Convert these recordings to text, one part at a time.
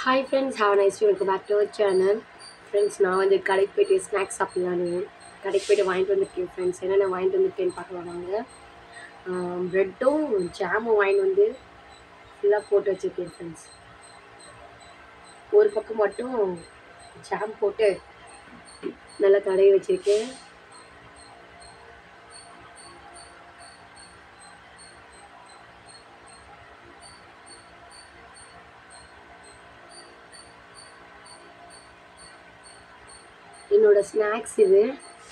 hi friends have nice welcome back to our channel friends நான் வந்து கடைக்கு போயிட்டு ஸ்நாக்ஸ் சாப்பிட்லான்னு கடைக்கு போயிட்டு வாங்கிட்டு வந்துருக்கேன் ஃப்ரெண்ட்ஸ் என்னென்ன வாங்கிட்டு வந்துருக்கேன்னு பார்க்கலாம் வாங்க ப்ரெட்டும் ஜாமும் வாங்கிட்டு வந்து ஃபுல்லாக போட்டு வச்சுருக்கேன் ஃப்ரெண்ட்ஸ் ஒரு பக்கம் மட்டும் ஜாம் போட்டு நல்லா தடவி வச்சுருக்கேன் என்னோட ஸ்நாக்ஸ் இது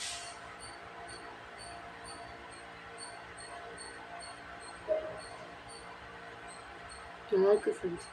நல்லா இருக்கு ஃப்ரெண்ட்ஸ்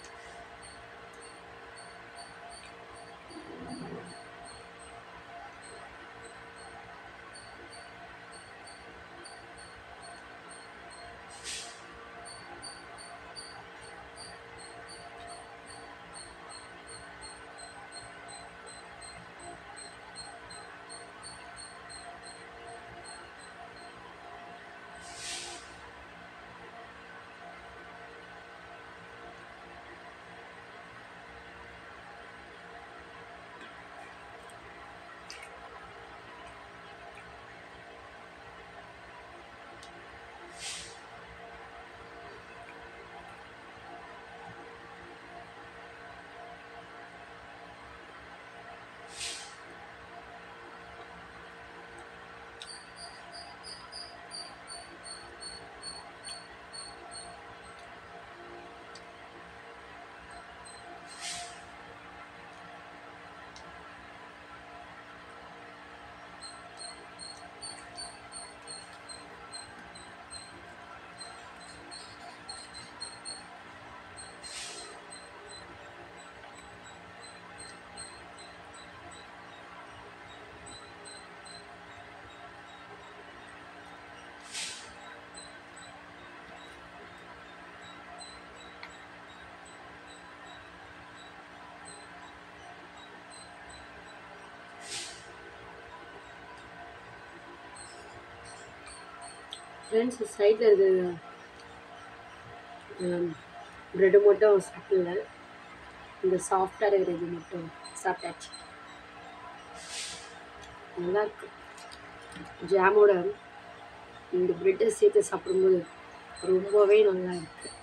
ஃப்ரெண்ட்ஸ் சைடில் இருக்கிற ப்ரெட்டு மட்டும் சாப்பிடல இந்த சாஃப்டாக இருக்கிற இது மட்டும் சாப்பிட்டாச்சு நல்லா இருக்கு ஜாமோட இந்த ப்ரெட்டை சேர்த்து சாப்பிடும்போது ரொம்பவே நல்லா இருக்குது